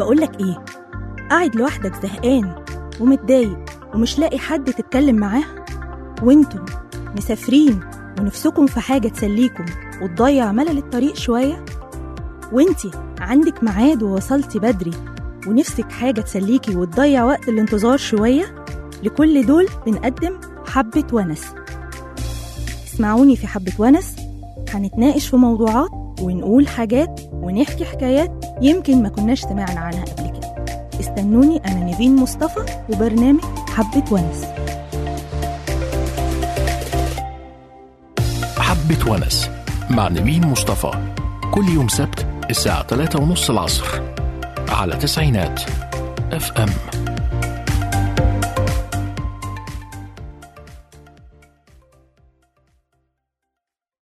بقولك إيه قاعد لوحدك زهقان ومتضايق ومش لاقي حد تتكلم معاه وانتم مسافرين ونفسكم في حاجة تسليكم وتضيع ملل الطريق شوية وانتي عندك ميعاد ووصلتي بدري ونفسك حاجة تسليكي وتضيع وقت الانتظار شوية لكل دول بنقدم حبة ونس اسمعوني في حبة ونس هنتناقش في موضوعات ونقول حاجات ونحكي حكايات يمكن ما كناش سمعنا عنها قبل كده استنوني أنا نيفين مصطفى وبرنامج حبة ونس حبة ونس مع نبيل مصطفى كل يوم سبت الساعة 3 ونص العصر على تسعينات اف ام